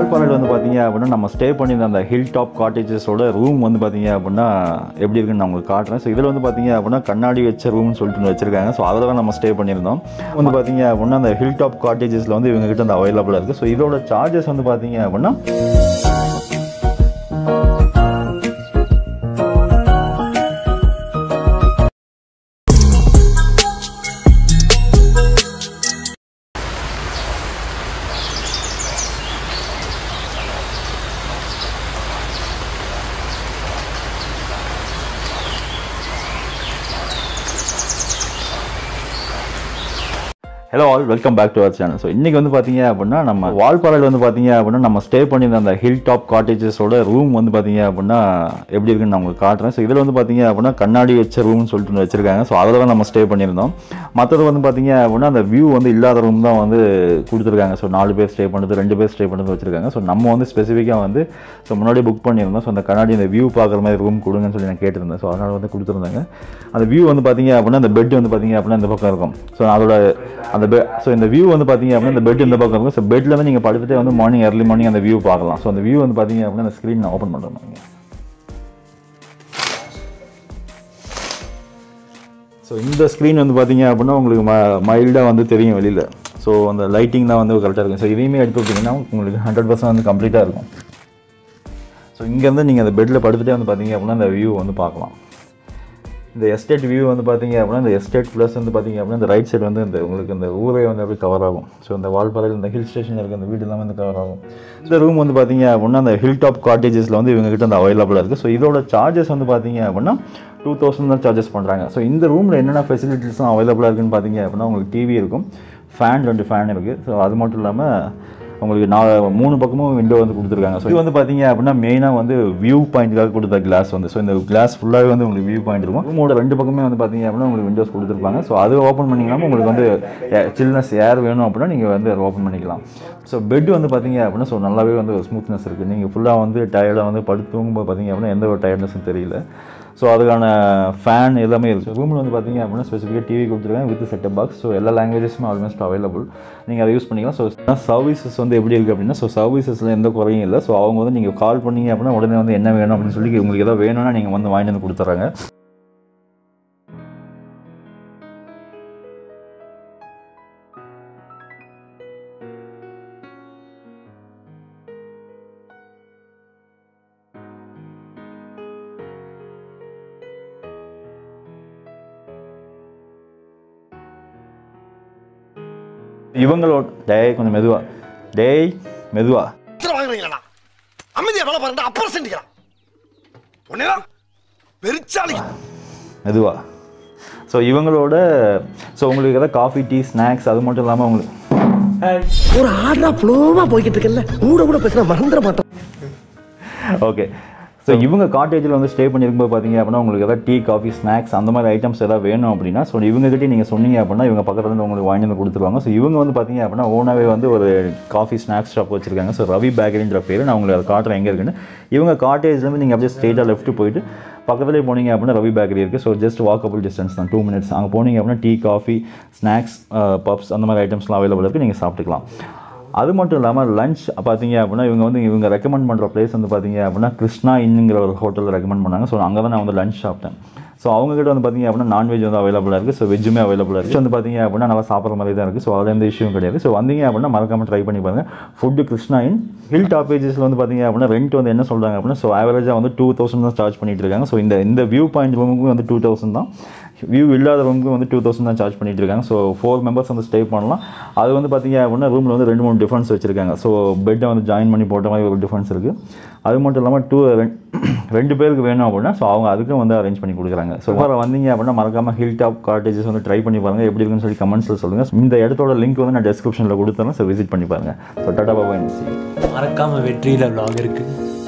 வால்பாறையில் வந்து பார்த்தீங்க அப்படின்னா நம்ம ஸ்டே பண்ணியிருந்த அந்த ஹில் டாப் காட்டேஜஸோட ரூம் வந்து பார்த்தீங்க அப்படின்னா எப்படி இருக்குன்னு நான் உங்களுக்கு காட்டுறேன் ஸோ இதில் வந்து பார்த்தீங்க அப்படின்னா கண்ணாடி வச்ச ரூம்னு சொல்லிட்டு ஒன்று வச்சிருக்காங்க ஸோ அதில் தான் நம்ம ஸ்டே பண்ணியிருந்தோம் வந்து பார்த்தீங்க அப்படின்னா அந்த ஹில் டாப் காட்டேஜஸில் வந்து இவங்க கிட்ட அந்த அவைலபிளாக இருக்குது ஸோ இதோட சார்ஜஸ் வந்து பார்த்தீங்க அப்படின்னா hello all welcome back to our channel so இன்றைக்கி வந்து பார்த்தீங்க அப்படின்னா நம்ம வால்பாறையில் வந்து பார்த்தீங்க அப்படின்னா நம்ம ஸ்டே பண்ணியிருந்த அந்த ஹில் டாப் காட்டேஜஸோட ரூம் வந்து பார்த்தீங்க அப்படின்னா எப்படி இருக்குன்னு நான் உங்களுக்கு காட்டுறேன் ஸோ இதில் வந்து பார்த்தீங்க அப்படின்னா கண்ணாடி வச்ச ரூம்னு சொல்லிட்டு ஒன்று வச்சிருக்காங்க ஸோ அதில் தான் நம்ம ஸ்டே பண்ணியிருந்தோம் மற்றது வந்து பார்த்தீங்க அப்படின்னா அந்த வியூ வந்து இல்லாத ரூம் தான் வந்து கொடுத்துருக்காங்க ஸோ நாலு பேர் ஸ்டே பண்ணுறது ரெண்டு பேர் ஸ்டே பண்ணுறது வச்சிருக்காங்க ஸோ நம்ம வந்து ஸ்பெசிஃபிக்காக வந்து ஸோ முன்னாடியே புக் பண்ணியிருந்தோம் ஸோ அந்த கண்ணாடி அந்த வியூ பார்க்குற மாதிரி ரூம் கொடுங்கன்னு சொல்லி நான் கேட்டிருந்தேன் ஸோ அதனால் வந்து கொடுத்துருந்தாங்க அந்த வியூ வந்து பார்த்தீங்க அப்படின்னா அந்த பெட் வந்து பார்த்தீங்க அப்படின்னா இந்த பக்கம் இருக்கும் ஸோ அதோட அந்த பெ ஸோ இந்த வியூ வந்து பார்த்தீங்க அப்படின்னா இந்த பெட் இந்த பக்கம் இருக்கும் ஸோ பெட்டில் வந்து நீங்கள் படுத்துட்டு வந்து மார்னிங் early மார்னிங் அந்த வியூ பார்க்கலாம் ஸோ அந்த வியூ வந்து பார்த்தீங்க அப்படின்னா அந்த ஸ்க்ரீன் நான் ஓப்பன் பண்ணுறேன் ஸோ இந்த ஸ்க்ரீன் வந்து பார்த்தீங்க அப்படின்னா உங்களுக்கு ம மைல்டாக வந்து தெரியும் வெளியில் ஸோ அந்த லைட்டிங் தான் வந்து கரெக்டாக இருக்கும் ஸோ இதையுமே எடுத்து விட்டிங்கன்னா உங்களுக்கு ஹண்ட்ரட் பர்சன்ட் வந்து கம்ப்ளீட்டாக இருக்கும் ஸோ இங்கேருந்து நீங்கள் அந்த பெட்டில் படுத்துட்டே வந்து பார்த்தீங்க அப்படின்னா அந்த வியூ வந்து பார்க்கலாம் இந்த எஸ்டேட் வியூ வந்து பார்த்தீங்க அப்படின்னா இந்த எஸ்டேட் ப்ளஸ் வந்து பார்த்தீங்க அப்படின்னா இந்த ரைட் சைடு வந்து இந்த உங்களுக்கு இந்த ஊரே வந்து அப்படியே கவர் ஆகும் ஸோ இந்த வால்பாறையில் இந்த ஹில் ஸ்டேஷன் இருக்க அந்த வீடு எல்லாமே வந்து கவர் ஆகும் இந்த ரூம் வந்து பார்த்தீங்க அப்படின்னா அந்த ஹில் டாப் காட்டேஜஸில் வந்து இவங்க கிட்ட அந்த அவைலபிளாக இருக்குது ஸோ இதோட சார்ஜஸ் வந்து பார்த்தீங்க அப்படின்னா டூ தௌசண்ட் தான் சார்ஜஸ் பண்ணுறாங்க ஸோ இந்த ரூமில் என்னென்ன ஃபெசிலிட்டிஸ்லாம் அவைலபிளாக இருக்குன்னு பார்த்தீங்க அப்படின்னா உங்களுக்கு டிவி இருக்கும் ஃபேன் ரெண்டு ஃபேன் இருக்குது ஸோ அது மட்டும் இல்லாமல் உங்களுக்கு நான் மூணு பக்கமும் விண்டோ வந்து கொடுத்துருக்காங்க ஸோ இது வந்து பார்த்தீங்க அப்படின்னா மெயினாக வந்து வியூ பாயிண்ட்டுக்காக கொடுத்த கிளாஸ் வந்து ஸோ இந்த கிளாஸ் ஃபுல்லாகவே வந்து உங்களுக்கு வியூ பாயிண்ட் இருக்கும் ரூமோட ரெண்டு பக்கமே வந்து பார்த்தீங்க அப்படின்னா உங்களுக்கு விண்டோஸ் கொடுத்துருப்பாங்க ஸோ அது ஓப்பன் பண்ணிங்கன்னா உங்களுக்கு வந்து சில்னஸ் ஏர் வேணும் அப்படின்னா நீங்கள் வந்து அதை ஓப்பன் பண்ணிக்கலாம் ஸோ பெட் வந்து பார்த்தீங்க அப்படின்னா ஸோ நல்லாவே வந்து ஒரு ஸ்மூத்னஸ் இருக்குது நீங்கள் ஃபுல்லாக வந்து டயர்டாக வந்து படுத்து தூங்கும்போது பார்த்தீங்க அப்படின்னா எந்த ஒரு டயர்ட்னஸும் தெரியல ஸோ அதுக்கான ஃபேன் எல்லாமே இருக்குது ரூமில் வந்து பார்த்தீங்க அப்படின்னா ஸ்பெசிஃபிக்காக டிவி கொடுத்துருக்காங்க வித் செட்டப் பாக்ஸ் ஸோ எல்லா லாங்குவேஜஸுமே ஆல்மோஸ்ட் அவைலபிள் நீங்கள் அதை யூஸ் பண்ணிக்கலாம் ஸோ சர்வீசஸ் வந்து எப்படி இருக்குது அப்படின்னா ஸோ சர்வீசஸில் எந்த குறையும் இல்லை ஸோ அவங்க வந்து நீங்கள் கால் பண்ணீங்க அப்படின்னா உடனே வந்து என்ன வேணும் அப்படின்னு சொல்லி உங்களுக்கு எதாவது வேணும்னா நீங்கள் வந்து வாங்கிட்டு வந்து கொடுத்துட்றாங்க இவங்களோட டேய் கொஞ்சம் மெதுவா டேய் மெதுவா எத்தனை வாங்குறீங்களா அமைதியா வேலை பாருங்க அப்புறம் செஞ்சுக்கலாம் ஒன்னேதான் வெறிச்சாலி மெதுவா ஸோ இவங்களோட ஸோ உங்களுக்கு ஏதாவது காஃபி டீ ஸ்நாக்ஸ் அது மட்டும் இல்லாமல் உங்களுக்கு ஒரு ஆர்டரா ஃப்ளோவா போய்கிட்டு இருக்கல கூட கூட பேசினா மறந்துட மாட்டேன் ஓகே ஸோ இவங்க காட்டேஜில் வந்து ஸ்டே பண்ணியிருக்கும்போது பார்த்தீங்க அப்படின்னா உங்களுக்கு ஏதாவது டீ காஃபி ஸ்நாக்ஸ் அந்த மாதிரி ஐட்டம்ஸ் ஏதாவது வேணும் அப்படின்னா ஸோ இவங்ககிட்ட நீங்கள் சொன்னீங்க அப்படின்னா இவங்க பக்கத்துல இருந்து உங்களுக்கு வாங்கி வந்து கொடுத்துருவாங்க ஸோ இவங்க வந்து பார்த்தீங்க அப்படின்னா ஓனாவே வந்து ஒரு காஃபி ஸ்நாக்ஸ் ஷாப் வச்சிருக்காங்க ஸோ ரவி பேக்கரின்ற பேர் நான் உங்களுக்கு அதை காட்டுறேன் எங்கே இருக்குன்னு இவங்க காட்டேஜ்லேருந்து நீங்கள் அப்படியே ஸ்ட்ரெயிட்டாக லெஃப்ட் போயிட்டு பக்கத்துலேயே போனீங்க அப்படின்னா ரவி பேக்கரி இருக்குது ஸோ ஜஸ்ட் வாக்கபிள் டிஸ்டன்ஸ் தான் டூ மினிட்ஸ் அங்கே போனீங்க அப்படின்னா டீ காஃபி ஸ்நாக்ஸ் பப்ஸ் அந்த மாதிரி ஐட்டம்ஸ்லாம் அவைலபிள் இருக்குது நீங்கள் சாப்பிட்டுக்கலாம் அது மட்டும் இல்லாமல் லஞ்ச் பார்த்தீங்க அப்படின்னா இவங்க வந்து இவங்க ரெக்கமெண்ட் பண்ணுற பிளேஸ் வந்து பார்த்தீங்க அப்படின்னா கிருஷ்ணா இன்னுங்கிற ஒரு ஹோட்டலில் ரெக்கமெண்ட் பண்ணாங்க ஸோ அங்கே தான் நான் வந்து லஞ்ச் சாப்பிட்டேன் ஸோ அவங்ககிட்ட வந்து பார்த்தீங்க அப்படின்னா நான்வெஜ் வந்து அவைலபிளாக இருக்குது ஸோ வெஜ்ஜுமே அவைலபிளாக இருக்குது வந்து பார்த்தீங்க அப்படின்னா நல்லா சாப்பிட்ற மாதிரி தான் இருக்குது ஸோ அதில் எந்த இஷ்யூவும் கிடையாது ஸோ வந்தீங்க அப்படின்னா மறக்காமல் ட்ரை பண்ணி பாருங்கள் ஃபுட்டு கிருஷ்ணா இன் ஹில் டாப்பேஜஸில் வந்து பார்த்தீங்க அப்படின்னா ரெண்ட் வந்து என்ன சொல்கிறாங்க அப்படின்னா ஸோ ஆவரேஜாக வந்து டூ தௌசண்ட் தான் சார்ஜ் பண்ணிட்டு இருக்காங்க ஸோ இந்த இந்த வியூ பாயிண்ட் ரூமுக்கு வந்து டூ தௌசண்ட் தான் வியூ இல்லாத ரூமுக்கு வந்து டூ தௌசண்ட் தான் சார்ஜ் பண்ணிட்டு இருக்காங்க ஸோ ஃபோர் மெம்பர்ஸ் வந்து ஸ்டே பண்ணலாம் அது வந்து பார்த்தீங்க அப்படின்னா ரூமில் வந்து ரெண்டு மூணு டிஃபரன்ஸ் வச்சிருக்காங்க ஸோ பெட்டை வந்து ஜாயின் பண்ணி போட்ட மாதிரி ஒரு டிஃபரன்ஸ் இருக்குது அது மட்டும் இல்லாமல் டூ ரெண்டு பேருக்கு வேணும் அப்படின்னா ஸோ அவங்க அதுக்கும் வந்து அரேஞ்ச் பண்ணி கொடுக்குறாங்க ஸோ வேறு வந்தீங்க அப்படின்னா மறக்காம ஹில் டாப் காட்டேஜஸ் வந்து ட்ரை பண்ணி பாருங்கள் எப்படி இருக்குன்னு சொல்லி கமெண்ட்ஸில் சொல்லுங்கள் இந்த இடத்தோட லிங்க் வந்து நான் டெஸ்கிரிப்ஷனில் கொடுத்துறேன் ஸோ விசிட் பண்ணி பாருங்கள் ஸோ டாடா பாபா சி மறக்காம வெற்றியில vlog இருக்கு